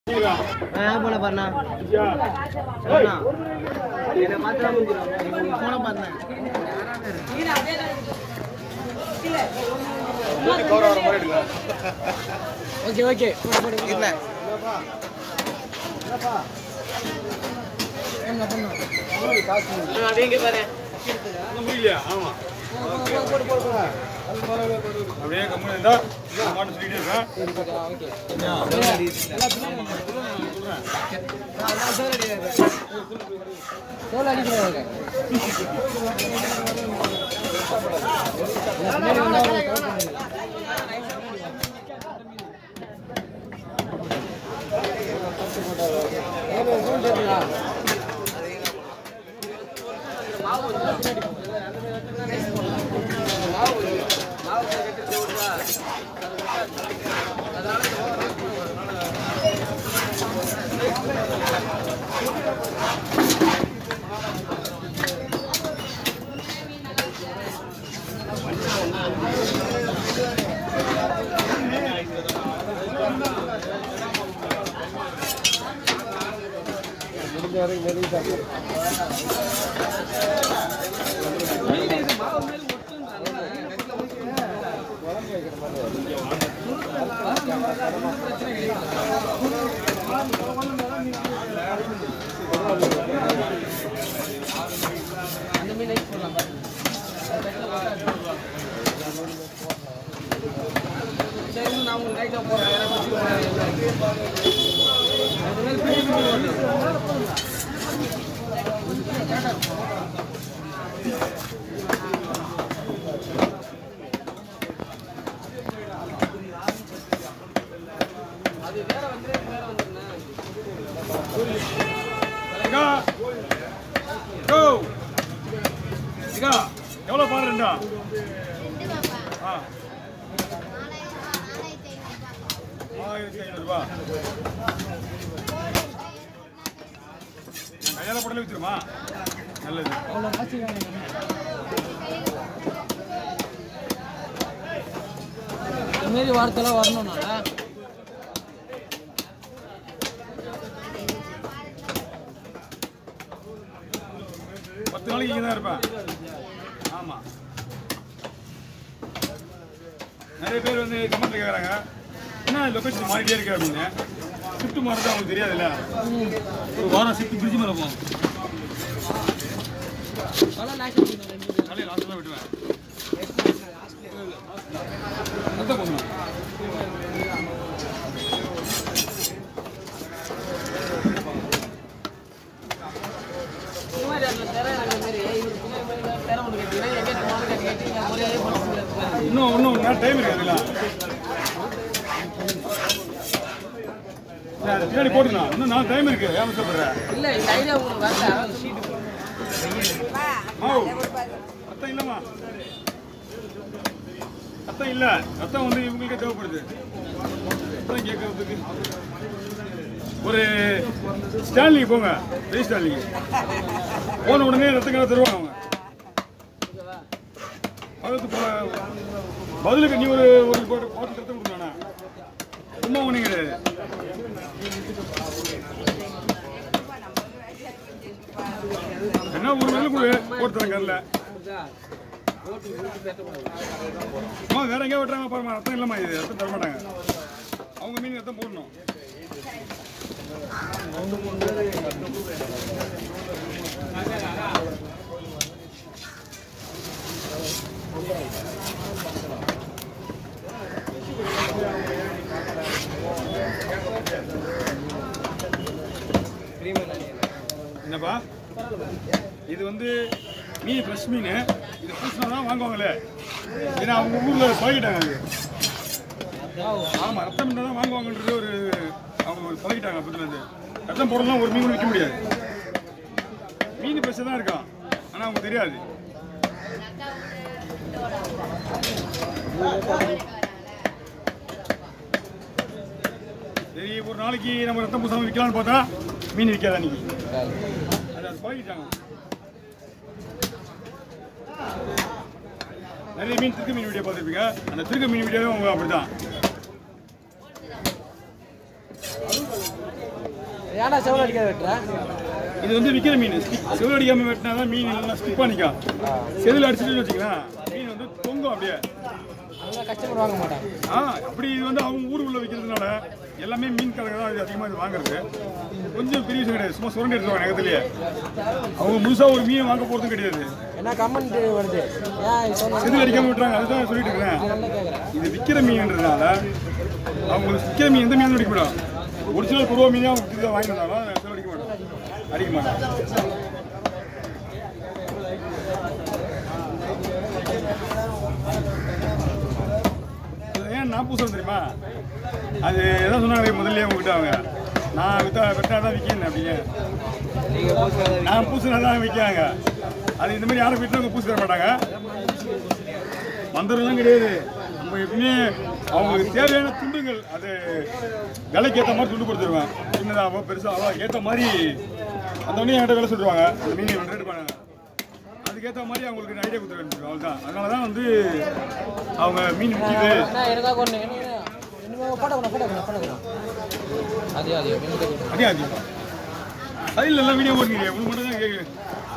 போல பாருண்ணா அண்ணா என்னை மாத்திரம் போன பாருண்ணா ஓகே ஓகே இல்ல அப்படியே பாரு முடியலையா ஆமா அப்படியே கம்முனு இருந்தா நான் பாட்டு சொல்லிட்டே இருக்கேன் தோல் அடிக்கிறாங்க அந்த மீன் நைட் போடலாம் பாரு சரி நான் உங்களுக்கு நைட்டாக போடுறேன் எனக்கு வச்சு அது வேற வந்து வேற வந்துருண்ணே இங்கா. கோ. இங்கா. எவ்வளவு பால் ரெண்டா ஆ ஆயிரத்தி ஐநூறு ரூபா கையால போடல வித்துருமா நல்லது இந்த மாரி வார்த்தைலாம் வரணும்னா பத்து நாளைக்கு இங்கே தான் இருப்பேன் ஆமா நிறைய பேர் வந்து கமெண்ட்ல கேட்குறாங்க என்ன லொக்கேஷன் மாறிட்டே இருக்கு அப்படின்னு ஷிஃப்ட் மாறது அவங்களுக்கு தெரியாதுல்ல ஒரு வாரம் ஷிஃப்ட் பிரிட்ஜ் மேலே போகும் பல நாய்க்கு ரெண்டு நாளைக்கு லாஸ்ட் தான் விட்டுவேன் அதான் போகணும் இந்த மாதிரி அந்த திரை அந்த மாதிரி இவரு பின்னாடி போய் திரை ஒன்று கட்டிங்கன்னா எங்கே போனாலும் கட்டி கட்டி ஒரே பண்ண முடியாது இன்னும் இன்னும் நேரம் டைம் இருக்கு அதுல சரி, அது பின்னாடி போட்டுக்கலாம் இன்னும் நான் டைம் இருக்கு ஏன் சொல்றேன் இல்லை இந்த ஐடியா உங்களுக்கு வரல அந்த ஷீட்டு மாவு ரத்தம் இல்லைம்மா ரத்தம் இல்லை ரத்தம் வந்து இவங்களுக்கே தேவைப்படுது ரத்தம் கேட்கறதுக்கு ஒரு ஸ்டான்லிக்கு போங்க பெரிய ஸ்டான்லிக்கு போன உடனே ரத்தம் கடை தருவாங்க அவங்க அதுக்கு ப- பதிலுக்கு நீ ஒரு ஒரு பாட்டு பாட்டு ரத்தம் கொடுக்கணும் சும்மா ஒன்றும் கிடையாது என்ன ஒரு வேலை கொடு போட்டு தரேன் கல்ல ஓட்டு ஓட்டு பேசக்கூடாது அம்மா வேற எங்கேயா வெட்டுறாங்க பாருமா ரத்தம் இல்லைம்மா இது ரத்தம் தர மாட்டாங்க அவங்க மீன் ரத்தம் போடணும் என்னப்பா இது வந்து மீன் ஃப்ரெஷ் மீன் இது பூசினா தான் வாங்குவாங்களே ஏன்னா அவங்க ஊரில் பழகிட்டாங்க அது ஆமாம் ரத்தம் இருந்தால் தான் வாங்குவாங்கன்றது ஒரு அவங்க ஒரு பழகிட்டாங்க அப்பத்துலேருந்து ரத்தம் போடலாம் ஒரு மீன் கூட விற்க முடியாது மீன் ஃப்ரெஷ்ஷாக தான் இருக்கான் ஆனால் அவங்க தெரியாது சரி ஒரு நாளைக்கு நம்ம ரத்தம் பூசாமல் விற்கலாம்னு பார்த்தா மீன் விற்காது அன்னைக்கு அது அது பழகிட்டாங்க நிறைய மீன் திருக்க மீன் வீடியோ பார்த்துருப்பீங்க அந்த திருக்க மீன் வீடியோவும் அவங்க அப்படிதான் ஏன்னா செவல் அடிக்காத வெட்டுற இது வந்து விற்கிற மீன் செவில் அடிக்காம வெட்டினா தான் மீன் நல்லா ஸ்டிப்பாக நிற்கும் செதில் அடிச்சுட்டு வச்சுக்கலாம் மீன் வந்து தொங்கும் அப்படியே அதெல்லாம் கஸ்டமர் வாங்க மாட்டாங்க ஆ அப்படி இது வந்து அவங்க ஊருக்குள்ள விற்கிறதுனால எல்லாமே மீன் கடைங்க தான் இது அதிகமாக இது வாங்குறது கொஞ்சம் பெரிய விஷயம் கிடையாது சும்மா சுரண்டி எடுத்துருவாங்க நகத்துலேயே அவங்க முழுசாக ஒரு மீன் வாங்க போகிறதும் கிடையாது ஏன்னா கமெண்ட் வருது ஏன் சொன்ன செதில் அடிக்காம விட்டுறாங்க அதுதான் சொல்லிட்டு இருக்கிறேன் நல்லா கேட்குறேன் இது விற்கிற மீன்ன்றதுனால அவங்களுக்கு விற்கிற மீன் எந்த மீனும் அடிக்க மாட்டோம் ஒரிஜினல் குருவா மீனே அவங்க இதை வாங்கி வந்தாலும் செதில் அடிக்க மாட்டோம் அடிக்க மாட்டோம் அது ஏன் நான் பூசணும் தெரியுமா அது எதாவது சொன்னாங்க முதல்ல உங்ககிட்ட அவங்க நான் வித்தா வெட்டா தான் விற்கிறேன் அப்படின்னு நான் பூசினா தான் விற்கிறாங்க அது இந்த மாதிரி யாரும் வீட்டில் பூசி தர மாட்டாங்க மந்திரம்லாம் கிடையாது நம்ம எப்பவுமே அவங்களுக்கு தேவையான துண்டுகள் அது விலைக்கு ஏற்ற மாதிரி துண்டு கொடுத்துருவேன் சின்னதாகவோ பெருசாகவோ ஏற்ற மாதிரி அந்த உடனே என்கிட்ட விலை சொல்லுவாங்க அந்த மீன் ஒன்று ரேட் பண்ணாங்க அதுக்கேற்ற மாதிரி அவங்களுக்கு ஐடியா கொடுத்துருவேன் அவ்வளோதான் அதனால தான் வந்து அவங்க மீன் விற்கிது என்ன எனக்கா கொண்டு என்ன போட போட போட போட அதே அதே அதே அதிகம் சைடில் எல்லாம் வீடியோ போட்டுக்கிறீங்க உங்களுக்கு மட்டும் தான் கேட்குறேன்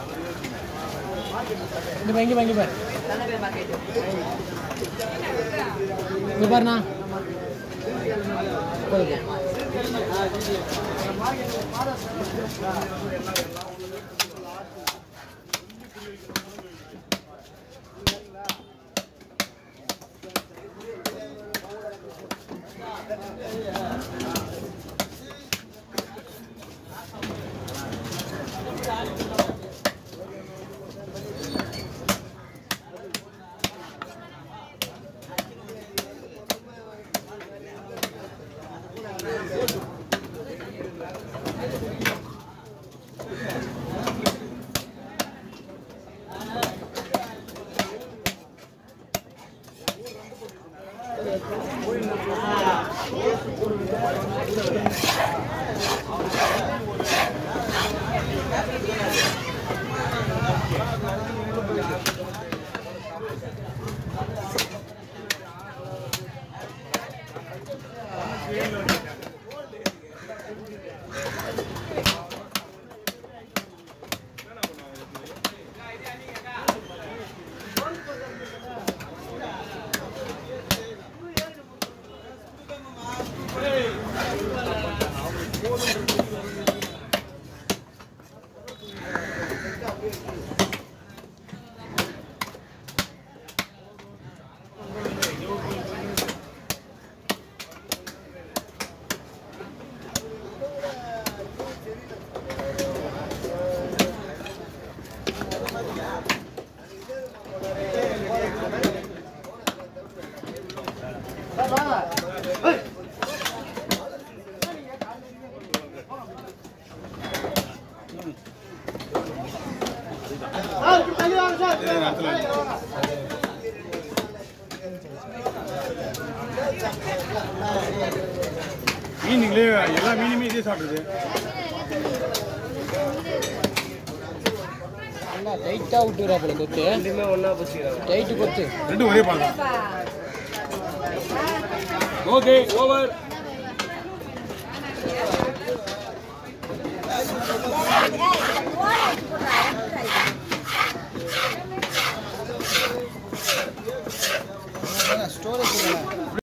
இங்க பாரு, இங்க பாரு, இங்க பாரு இங்க பாருண்ணா போதும் இதே நேரத்தில் மீனுங்களே எல்லா மீனுமே இதே சாப்பிடுது நல்லா டைட்டாக விட்டுறாப்புல கொத்து டைட்டு கொத்து ரெண்டும் ஒரே பால் தான் ஓகே ஓவர் ஸ்டோரேஜ்